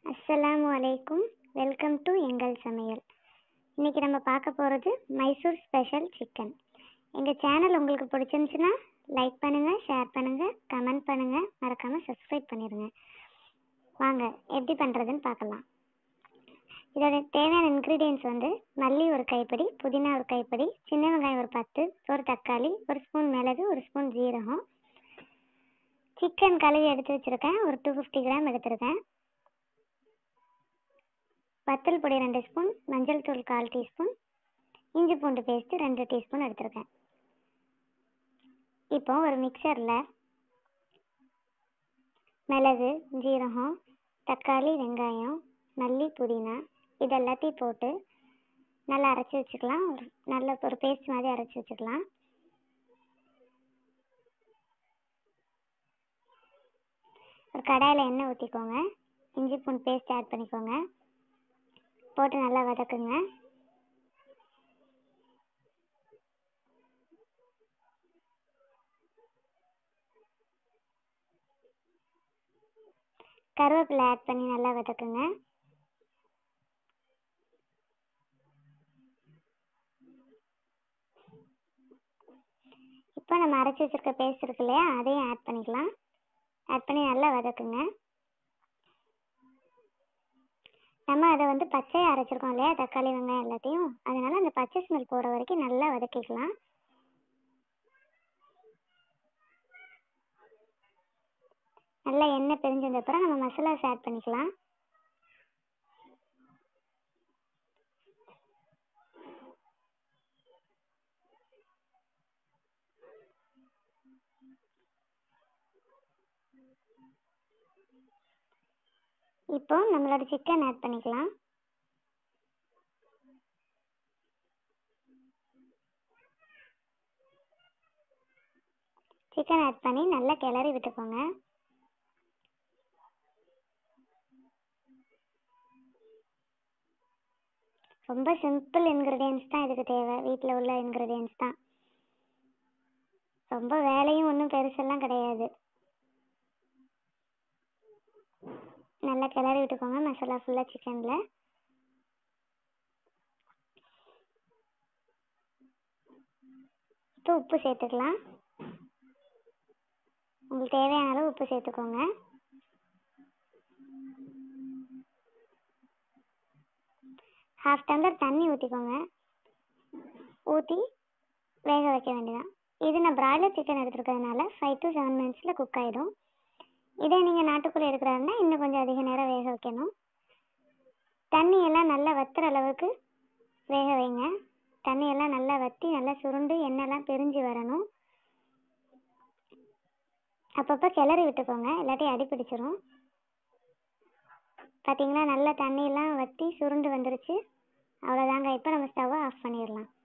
அஸ்ஸலாமு அலைக்கும் welcome to எங்கள் சமையல் இன்னைக்கு நம்ம பார்க்க போகிறது மைசூர் ஸ்பெஷல் சிக்கன் எங்கள் சேனல் உங்களுக்கு பிடிச்சிருந்துச்சுன்னா லைக் பண்ணுங்கள் ஷேர் பண்ணுங்கள் கமெண்ட் பண்ணுங்கள் மறக்காமல் சப்ஸ்கிரைப் பண்ணிடுங்க வாங்க எப்படி பண்ணுறதுன்னு பார்க்கலாம் இதோட தேவையான இன்க்ரீடியன்ஸ் வந்து மல்லி ஒரு கைப்பிடி புதினா ஒரு கைப்பிடி சின்ன வெங்காயம் ஒரு பத்து ஒரு தக்காளி ஒரு ஸ்பூன் மிளகு ஒரு ஸ்பூன் ஜீரகம் சிக்கன் கழுவி எடுத்து வச்சுருக்கேன் ஒரு டூ ஃபிஃப்டி கிராம் எடுத்திருக்கேன் வத்தல் பொடி ரெண்டு ஸ்பூன் மஞ்சள் தூள் கால் டீஸ்பூன் இஞ்சி பூண்டு பேஸ்ட்டு ரெண்டு டீஸ்பூன் எடுத்திருக்கேன் இப்போ ஒரு மிக்சரில் மிளகு ஜீரகம் தக்காளி வெங்காயம் மல்லி புதினா இது எல்லாத்தையும் போட்டு நல்லா அரைச்சி வச்சுக்கலாம் ஒரு நல்ல ஒரு பேஸ்ட் மாதிரி அரைச்சி வச்சுக்கலாம் ஒரு கடாயில் எண்ணெய் ஊற்றிக்கோங்க இஞ்சி பூண்டு பேஸ்ட் ஆட் பண்ணிக்கோங்க போட்டு நல்லா வதக்குங்க கருவேப்பிலை ஆட் பண்ணி நல்லா வதக்குங்க இப்போ நம்ம அரைச்சி வச்சிருக்க பேஸ்ட் இருக்கு இல்லையா அதையும் ஆட் பண்ணிக்கலாம் ஆட் பண்ணி நல்லா வதக்குங்க நம்ம அதை வந்து பச்சையாக அரைச்சிருக்கோம் இல்லையா தக்காளி வெங்காயம் எல்லாத்தையும் அதனால அந்த பச்சை ஸ்மெல் போகிற வரைக்கும் நல்லா வதக்கிக்கலாம் நல்லா எண்ணெய் பிரிஞ்சதுக்கப்புறம் நம்ம மசாலாஸ் ஆட் பண்ணிக்கலாம் இப்போ நம்மளோட சிக்கன் ஆட் பண்ணிக்கலாம் சிக்கன் ஆட் பண்ணி நல்லா கிளறி விட்டுக்கோங்க ரொம்ப சிம்பிள் இன்க்ரீடியன்ஸ் தான் இதுக்கு தேவை வீட்டில் உள்ள இன்க்ரீடியன்ஸ் தான் ரொம்ப வேலையும் ஒன்றும் பெருசெல்லாம் கிடையாது நல்லா கிளறி விட்டுக்கோங்க மசாலா ஃபுல்லாக சிக்கனில் இப்போ உப்பு சேர்த்துக்கலாம் உங்களுக்கு தேவையான அளவு உப்பு சேர்த்துக்கோங்க ஹாஃப் டம்ளர் தண்ணி ஊற்றிக்கோங்க ஊற்றி வேக வைக்க வேண்டியதான் இது நான் பிராய்லர் சிக்கன் எடுத்துருக்கிறதுனால ஃபைவ் டு செவன் மினிட்ஸில் குக் ஆகிடும் இதே நீங்கள் நாட்டுக்கோழி எடுக்கிறாருன்னா இன்னும் கொஞ்சம் அதிக நேரம் வேக வைக்கணும் தண்ணி எல்லாம் நல்லா வத்துற அளவுக்கு வேக வைங்க தண்ணி எல்லாம் நல்லா வற்றி நல்லா சுருண்டு எண்ணெய்லாம் பிரிஞ்சு வரணும் அப்பப்போ கிளறி விட்டுக்கோங்க இல்லாட்டி அடி பிடிச்சிரும் பார்த்தீங்களா நல்லா தண்ணியெல்லாம் வற்றி சுருண்டு வந்துருச்சு அவ்வளோதாங்க இப்போ நம்ம ஸ்டவ்வை ஆஃப் பண்ணிடலாம்